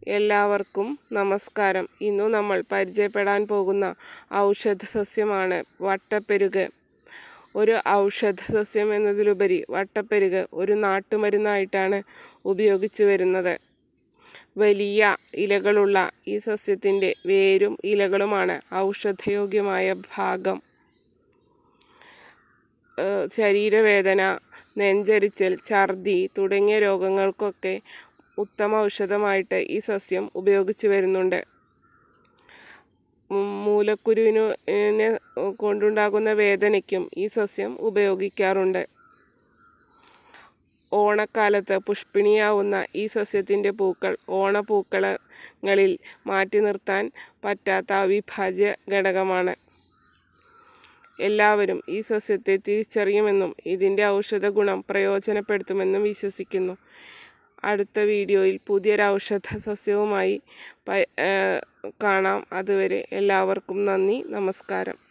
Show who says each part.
Speaker 1: എല്ലാവർക്കും നമസ്കാരം ഇന്നു നമ്മൾ പരിചയപ്പെടാൻ പോകുന്ന ഔഷധ സസ്യമാണ് വട്ടപ്പെരുക് ഒരു ഔഷധ സസ്യം എന്നതിലുപരി വട്ടപ്പെരുക് ഒരു നാട്ടുമരുന്നായിട്ടാണ് ഉപയോഗിച്ചു വരുന്നത് വലിയ ഇലകളുള്ള ഈ സസ്യത്തിൻ്റെ വേരും ഇലകളുമാണ് ഔഷധയോഗ്യമായ ഭാഗം ഏഹ് ശരീരവേദന നെഞ്ചരിച്ചൽ ഛർദി തുടങ്ങിയ രോഗങ്ങൾക്കൊക്കെ ഉത്തമ ഔഷധമായിട്ട് ഈ സസ്യം ഉപയോഗിച്ചു വരുന്നുണ്ട് ഉം, മൂലക്കുരുവിന് നെ കൊണ്ടുണ്ടാകുന്ന വേദനയ്ക്കും ഈ സസ്യം ഉപയോഗിക്കാറുണ്ട് ഓണക്കാലത്ത് പുഷ്പിണിയാവുന്ന ഈ സസ്യത്തിൻ്റെ പൂക്കൾ ഓണപ്പൂക്കളങ്ങളിൽ മാറ്റി നിർത്താൻ പറ്റാത്ത അവിഭാജ്യ ഘടകമാണ് എല്ലാവരും ഈ സസ്യത്തെ തിരിച്ചറിയുമെന്നും ഇതിൻ്റെ ഔഷധ ഗുണം പ്രയോജനപ്പെടുത്തുമെന്നും വിശ്വസിക്കുന്നു അടുത്ത വീഡിയോയിൽ പുതിയൊരു ഔഷധ സസ്യവുമായി പ- ഏഹ് കാണാം അതുവരെ എല്ലാവർക്കും നന്ദി നമസ്കാരം